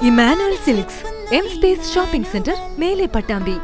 Emmanuel silks M space shopping centre മേലെ പട്ടാമ്പി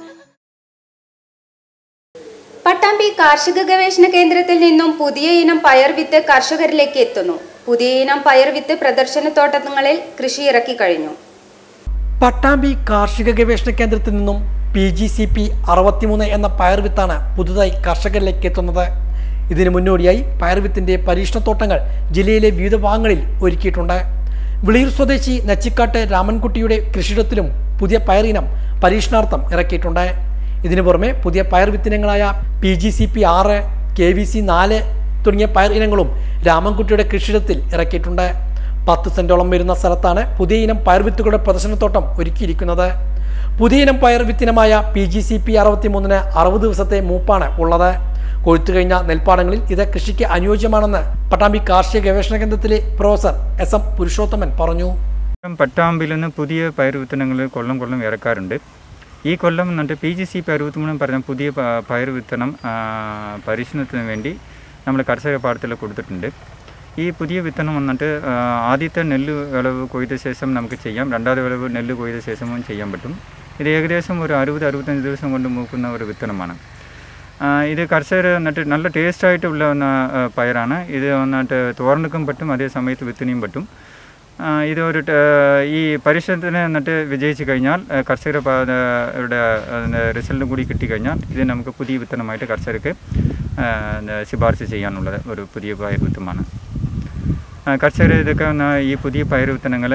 പട്ടാമ്പി കാർഷിക ഗവേഷണ കേന്ദ്രത്തിൽ നിന്നും പുതിയ ഇനം പയർ വിത്ത് കർഷകരിലേക്ക് എത്തുന്നു പുതിയ ഇനം പയർ വിത്ത് പ്രദർശനത്തോട്ടങ്ങളിൽ കൃഷി ഇറക്കി കഴിഞ്ഞു പട്ടാമ്പി കാർഷിക ഗവേഷണ കേന്ദ്രത്തിൽ നിന്നും പി ജി സി പി അറുപത്തിമൂന്ന് എന്ന പയർ വിത്താണ് പുതുതായി കർഷകരിലേക്ക് എത്തുന്നത് ഇതിനു മുന്നോടിയായി പയർ വിത്തിന്റെ പരീക്ഷണത്തോട്ടങ്ങൾ ജില്ലയിലെ വിവിധ ഭാഗങ്ങളിൽ ഒരുക്കിയിട്ടുണ്ട് വിളിയൂർ സ്വദേശി നച്ചിക്കാട്ട് രാമൻകുട്ടിയുടെ കൃഷിയിടത്തിലും പുതിയ പയർ ഇനം പരീക്ഷണാർത്ഥം ഇറക്കിയിട്ടുണ്ട് ഇതിനു പുറമെ പുതിയ പയർ വിത്തിനങ്ങളായ പി ജി സി പി ആറ് കെ വി സി നാല് തുടങ്ങിയ പയർ ഇനങ്ങളും രാമൻകുട്ടിയുടെ കൃഷിയിടത്തിൽ ഇറക്കിയിട്ടുണ്ട് പത്ത് സെന്റോളം വരുന്ന സ്ഥലത്താണ് പുതിയ ഇനം പയർ വിത്തുകളുടെ പ്രദർശനത്തോട്ടം ഒരുക്കിയിരിക്കുന്നത് പുതിയ ഇനം പയർ വിത്തിനമായ പി ജി സി പി അറുപത്തി മൂന്നിന് അറുപത് ദിവസത്തെ മൂപ്പാണ് ഉള്ളത് കൊഴുത്തു കഴിഞ്ഞ നെൽപ്പാടങ്ങളിൽ ഇത് കൃഷിക്ക് അനുയോജ്യമാണെന്ന് പട്ടാമ്പി കാർഷിക ഗവേഷണ കേന്ദ്രത്തിലെ പ്രൊഫസർ എസ് എം പുരുഷോത്തമൻ പറഞ്ഞു പട്ടാമ്പിൽ നിന്ന് പുതിയ പയർ വിത്തനങ്ങൾ കൊല്ലം കൊല്ലം ഇറക്കാറുണ്ട് ഈ കൊല്ലം എന്നിട്ട് പി ജി സി പയറുവിത്തനം പറഞ്ഞ പുതിയ പ- പയർ വിത്തനം ആ, പരീക്ഷണത്തിന് വേണ്ടി നമ്മൾ കർഷക പാടത്തിൽ കൊടുത്തിട്ടുണ്ട് ഈ പുതിയ വിത്തനം വന്നിട്ട് ആ, ആദ്യത്തെ നെല്ല് വിളവ് കൊയ്ത ശേഷം നമുക്ക് ചെയ്യാം രണ്ടാമത്തെ വിളവ് നെല്ല് കൊയ്ത ശേഷവും ചെയ്യാൻ പറ്റും ഇത് ഏകദേശം ഒരു അറുപത് അറുപത്തഞ്ച് ദിവസം കൊണ്ട് മൂക്കുന്ന ഒരു വിത്തനമാണ് ആ, ഇത് കർഷകർ എന്നിട്ട് നല്ല ടേസ്റ്റായിട്ടുള്ള ഒന്ന് ആ, പയറാണ് ഇത് വന്നിട്ട് തോരനക്കും പറ്റും അതേ സമയത്ത് വിത്തിനിയും പറ്റും ആ, ഇത് ഒരു ട- ഈ പരീക്ഷണത്തിന് എന്നിട്ട് വിജയിച്ചു കഴിഞ്ഞാൽ ആ, കർഷകരുടെ പ- ആ, യുടെ റിസൾട്ടും കൂടി കിട്ടിക്കഴിഞ്ഞാൽ ഇത് നമുക്ക് പുതിയ വിത്തനമായിട്ട് കർഷകർക്ക് ആ, ശുപാർശ ചെയ്യാനുള്ളത് ഒരു പുതിയ പയർ വിത്തുമാണ് കർഷകർ ഇതൊക്കെ ഒന്ന് ഈ പുതിയ പയർ വിത്തനങ്ങൾ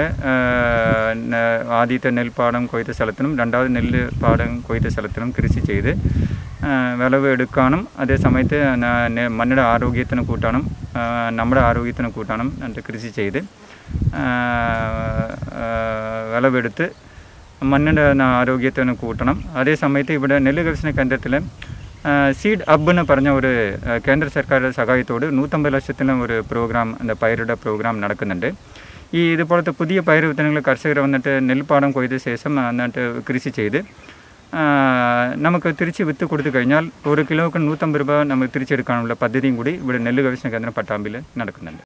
ആദ്യത്തെ നെൽപ്പാടം കൊയ്ത്ത സ്ഥലത്തിനും രണ്ടാമത് നെല്ല് പാടം കൊയ്ത്ത സ്ഥലത്തിനും കൃഷി ചെയ്ത് ആ, വിളവ് എടുക്കാനും അതേ സമയത്ത് ന- നെ- മണ്ണിൻ്റെ ആരോഗ്യത്തിന് കൂട്ടാനും ആ, നമ്മുടെ ആരോഗ്യത്തിന് കൂട്ടാനും എന്നിട്ട് കൃഷി ചെയ്ത് ആ, ആ, വിളവെടുത്ത് മണ്ണിൻ്റെ ആരോഗ്യത്തിന് കൂട്ടണം അതേ സമയത്ത് ഇവിടെ നെല്ല് ഗവേഷണ കേന്ദ്രത്തിൽ സീഡ് ഹബ് എന്ന് പറഞ്ഞ ഒരു ആ, കേന്ദ്ര സർക്കാരുടെ സഹായത്തോട് നൂറ്റമ്പത് ലക്ഷത്തിലും ഒരു പ്രോഗ്രാം அந்த പയറുടെ പ്രോഗ്രാം നടക്കുന്നുണ്ട് ഈ ഇതുപോലത്തെ പുതിയ പയർ വിത്തനങ്ങൾ കർഷകർ വന്നിട്ട് നെൽപ്പാടം കൊയ്ത ശേഷം എന്നിട്ട് കൃഷി ചെയ്ത് ആ, നമുക്ക് തിരിച്ച് വിത്ത് കൊടുത്തു കഴിഞ്ഞാൽ ഒരു കിലോക്ക് നൂറ്റമ്പത് രൂപ നമുക്ക് തിരിച്ചെടുക്കാനുള്ള പദ്ധതിയും കൂടി ഇവിടെ നെല്ല് ഗവേഷണ കേന്ദ്രം പട്ടാമ്പിൽ നടക്കുന്നുണ്ട്